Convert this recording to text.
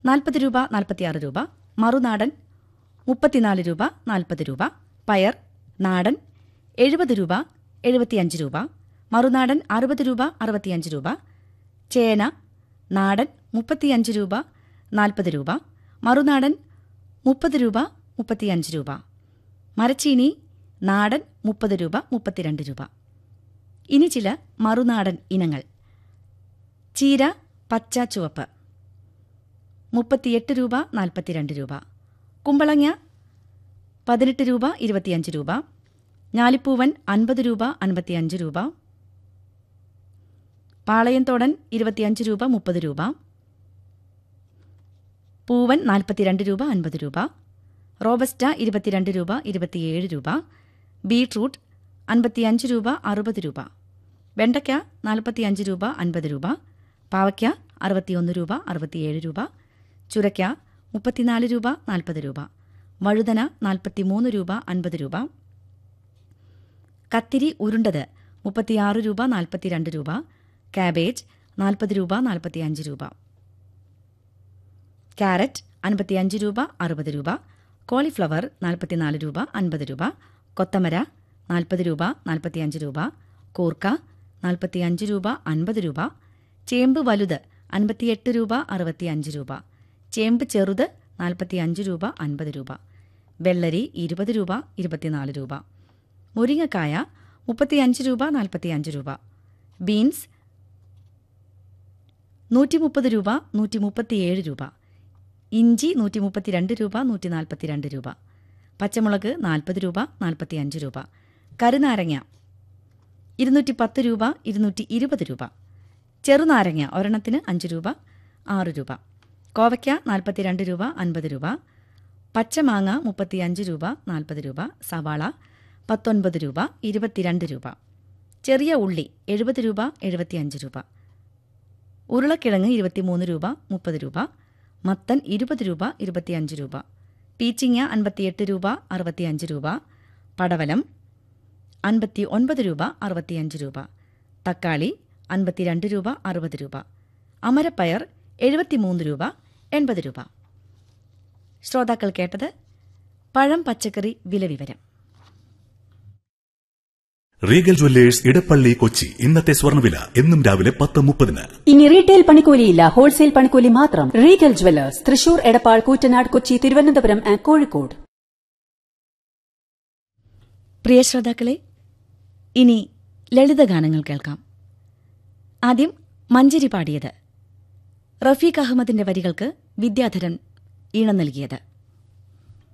നാൽപ്പത് രൂപ നാൽപ്പത്തിയാറ് രൂപ മറുനാടൻ മുപ്പത്തിനാല് രൂപ നാൽപ്പത് രൂപ പയർ നാടൻ എഴുപത് രൂപ എഴുപത്തിയഞ്ച് രൂപ മറുനാടൻ അറുപത് രൂപ അറുപത്തിയഞ്ച് രൂപ ചേന നാടൻ മുപ്പത്തിയഞ്ച് രൂപ നാൽപ്പത് രൂപ മറുനാടൻ മുപ്പത് രൂപ മുപ്പത്തിയഞ്ച് രൂപ മരച്ചീനി നാടൻ മുപ്പത് രൂപ മുപ്പത്തിരണ്ട് രൂപ ഇനി ചില മറുനാടൻ ഇനങ്ങൾ ചീര പച്ച ചുവപ്പ് മുപ്പത്തിയെട്ട് രൂപ നാൽപ്പത്തിരണ്ട് രൂപ കുമ്പളങ്ങ പതിനെട്ട് രൂപ ഇരുപത്തിയഞ്ച് രൂപ ഞാലിപ്പൂവൻ അൻപത് രൂപ അൻപത്തിയഞ്ച് രൂപ പാളയംതോടൻ ഇരുപത്തിയഞ്ച് രൂപ മുപ്പത് രൂപ പൂവൻ നാൽപ്പത്തിരണ്ട് രൂപ അൻപത് രൂപ റോബസ്റ്റ ഇരുപത്തിരണ്ട് രൂപ ഇരുപത്തിയേഴ് രൂപ ബീട്രൂട്ട് അൻപത്തിയഞ്ച് രൂപ അറുപത് രൂപ വെണ്ടയ്ക്ക നാൽപ്പത്തിയഞ്ച് രൂപ അൻപത് രൂപ പാവയ്ക്ക അറുപത്തിയൊന്ന് രൂപ അറുപത്തിയേഴ് രൂപ ചുരയ്ക്ക മുപ്പത്തിനാല് രൂപ നാൽപ്പത് രൂപ വഴുതന നാൽപ്പത്തിമൂന്ന് രൂപ അൻപത് രൂപ കത്തിരി ഉരുണ്ടത് മുപ്പത്തിയാറ് രൂപ നാൽപ്പത്തിരണ്ട് രൂപ കാബേജ് നാൽപ്പത് രൂപ നാൽപ്പത്തിയഞ്ച് രൂപ ക്യാരറ്റ് അൻപത്തിയഞ്ച് രൂപ അറുപത് രൂപ കോളിഫ്ലവർ നാൽപ്പത്തിനാല് രൂപ അൻപത് രൂപ കൊത്തമര നാൽപ്പത് രൂപ നാൽപ്പത്തിയഞ്ച് രൂപ കൂർക്ക നാൽപ്പത്തിയഞ്ച് രൂപ അൻപത് രൂപ ചേമ്പ് വലുത് അൻപത്തിയെട്ട് രൂപ അറുപത്തിയഞ്ച് രൂപ ചേമ്പ് ചെറുത് നാൽപ്പത്തിയഞ്ച് രൂപ അൻപത് രൂപ വെള്ളരി ഇരുപത് രൂപ ഇരുപത്തിനാല് രൂപ മുരിങ്ങക്കായ മുപ്പത്തിയഞ്ച് രൂപ നാൽപ്പത്തിയഞ്ച് രൂപ ബീൻസ് നൂറ്റി മുപ്പത് രൂപ നൂറ്റി മുപ്പത്തിയേഴ് രൂപ ഇഞ്ചി നൂറ്റി മുപ്പത്തിരണ്ട് രൂപ നൂറ്റി നാൽപ്പത്തിരണ്ട് രൂപ പച്ചമുളക് നാൽപ്പത് രൂപ നാൽപ്പത്തിയഞ്ച് രൂപ കരുനാരങ്ങ ഇരുന്നൂറ്റി പത്ത് രൂപ ഇരുന്നൂറ്റി ഇരുപത് രൂപ ചെറുനാരങ്ങ ഒരെണ്ണത്തിന് അഞ്ച് രൂപ ആറ് രൂപ കോവയ്ക്ക നാൽപ്പത്തിരണ്ട് രൂപ അൻപത് രൂപ പച്ചമാങ്ങ മുപ്പത്തിയഞ്ച് രൂപ നാൽപ്പത് രൂപ സവാള പത്തൊൻപത് രൂപ ഇരുപത്തിരണ്ട് രൂപ ചെറിയ ഉള്ളി എഴുപത് രൂപ എഴുപത്തിയഞ്ച് രൂപ ഉരുളക്കിഴങ്ങ് ഇരുപത്തിമൂന്ന് രൂപ മുപ്പത് രൂപ മത്തൻ ഇരുപത് രൂപ ഇരുപത്തിയഞ്ച് രൂപ പീച്ചിങ്ങ അൻപത്തിയെട്ട് രൂപ അറുപത്തിയഞ്ച് രൂപ പടവലം അൻപത്തി ഒൻപത് രൂപ അറുപത്തിയഞ്ച് രൂപ തക്കാളി അൻപത്തിരണ്ട് രൂപ അറുപത് രൂപ അമരപ്പയർ എഴുപത്തിമൂന്ന് രൂപ എൺപത് രൂപ ശ്രോതാക്കൾ കേട്ടത് പഴം പച്ചക്കറി വില വിവരം റീഗൽ ജ്വല്ലേഴ്സ് ഇടപ്പള്ളി കൊച്ചി ഇന്നത്തെ സ്വർണ്ണവില എന്നും രാവിലെ പത്ത് മുപ്പതിന് ഇനി റീറ്റെയിൽ പണിക്കൂലിയില്ല ഹോൾസെയിൽ പണിക്കൂലി മാത്രം Regal jewellers Thrissur Edappal Koottanad Kochi Thiruvananthapuram and Kozhikode പ്രിയ ശ്രോതാക്കളെ ഇനി ലളിതഗാനങ്ങൾ കേൾക്കാം ആദ്യം മഞ്ചരി പാടിയത് റഫീഖ് അഹമ്മദിന്റെ വരികൾക്ക് വിദ്യാധരൻ ഈണം നൽകിയത്